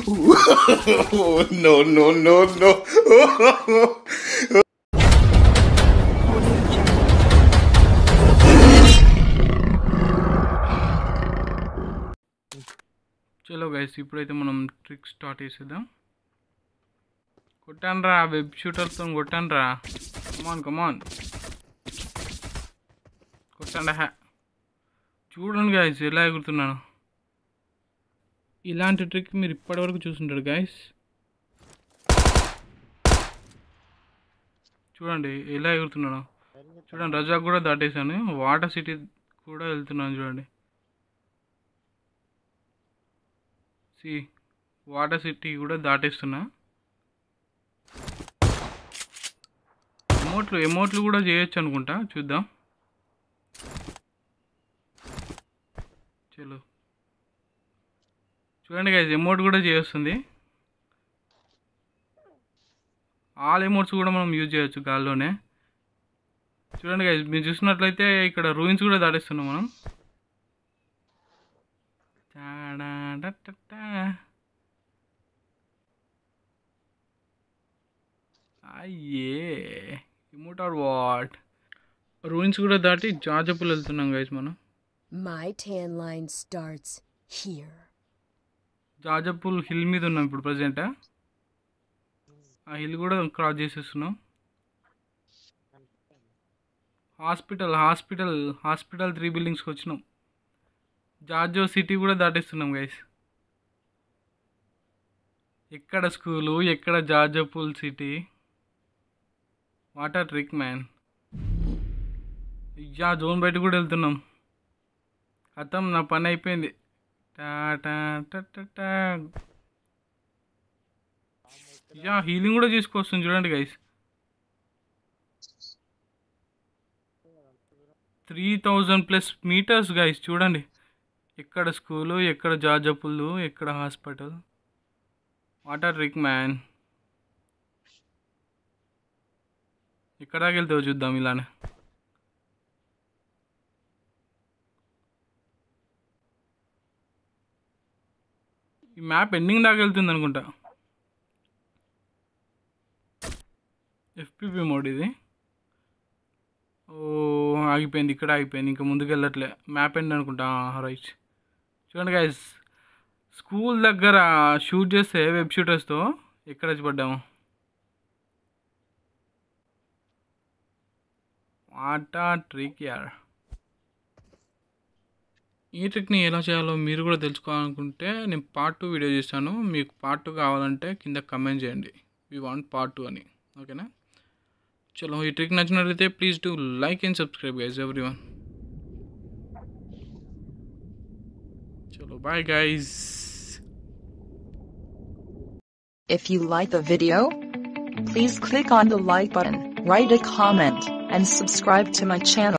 no, no, no, no. చలో guys ఇప్పుడైతే మనం ట్రిక్ స్టార్ట్ చేసేద్దాం కొట్టానరా వెబ్ షూటర్తో కొట్టానరా కమాన్ కమాన్ కొట్టండి హ్యా చూడండి గాయస్ ఎలా ఎగురుతున్నాను ఇలాంటి ట్రిక్ మీరు ఇప్పటివరకు చూసుంటారు గాయస్ చూడండి ఎలా ఎగురుతున్నాను చూడండి రజాక్ కూడా దాటేశాను వాటర్ సిటీ కూడా వెళ్తున్నాను చూడండి సి వాటర్ సిటీ కూడా దాటేస్తున్నా ఎమోట్లు ఎమోట్లు కూడా చేయొచ్చు అనుకుంటా చూద్దాం చలో చూడండి గైజ్ ఎమోట్ కూడా చేయొస్తుంది ఆల్ ఎమోట్స్ కూడా మనం యూజ్ చేయొచ్చు గాల్లోనే చూడండి గైజ్ మీరు చూసినట్లయితే ఇక్కడ రూయిన్స్ కూడా దాటేస్తున్నాం మనం టాడాడటటా. అయ్యే ఇమోట్ ఆర్ వాట్ రూయిన్స్ కూడా దాటి జాజపులు వెళ్తున్నాం గైస్ మనం My tan line starts here. జాజపుల్ హిల్ మీద ఉన్నాం ఇప్పుడు ప్రజెంట్ ఆ హిల్ కూడా క్రాస్ చేసేస్తున్నాం హాస్పిటల్ హాస్పిటల్ హాస్పిటల్ త్రీ బిల్డింగ్స్కి వచ్చినాం జార్జో సిటీ కూడా దాటేస్తున్నాం గైస్ ఎక్కడ స్కూలు ఎక్కడ జార్జోపూల్ సిటీ వాటర్ ట్రిక్ మ్యాన్ యా జోన్ బయట కూడా వెళ్తున్నాం అర్థం నా పని అయిపోయింది టాటా టటటా. యా హీలింగ్ కూడా తీసుకొస్తుంది చూడండి guys three thousand plus meters guys చూడండి ఎక్కడ స్కూలు ఎక్కడ జాజపుల్లు ఎక్కడ హాస్పిటల్ వాటర్ ట్రిక్ మ్యాన్ ఎక్కడ దాకా వెళ్తావో చూద్దాం ఇలానే ఈ మ్యాప్ ఎండింగ్ దాకా వెళ్తుంది అనుకుంటా ఎఫ్పిపి మోడ్ ఇది ఓ ఆగిపోయింది ఇక్కడ ఆగిపోయింది ఇంకా ముందుకు వెళ్ళట్లే మ్యాప్ ఎండ్ అనుకుంటా రైట్ చూడండి గైస్ స్కూల్ దగ్గర షూట్ చేస్తే వెబ్ షూటర్స్తో ఎక్కడ వచ్చి పడ్డాము వాటా ట్రిక్ యార్ ఈ ట్రిక్ని ఎలా చేయాలో మీరు కూడా తెలుసుకోవాలనుకుంటే నేను పార్ట్ టూ వీడియో చేశాను మీకు పార్ట్ టూ కావాలంటే కింద కమెంట్ చేయండి వి వాంట్ పార్ట్ టూ అని ఓకేనా చలో ఈ ట్రిక్ నచ్చినట్లయితే please do like and subscribe guys everyone చలో bye guys If you like the video, please click on the like button, write a comment, and subscribe to my channel.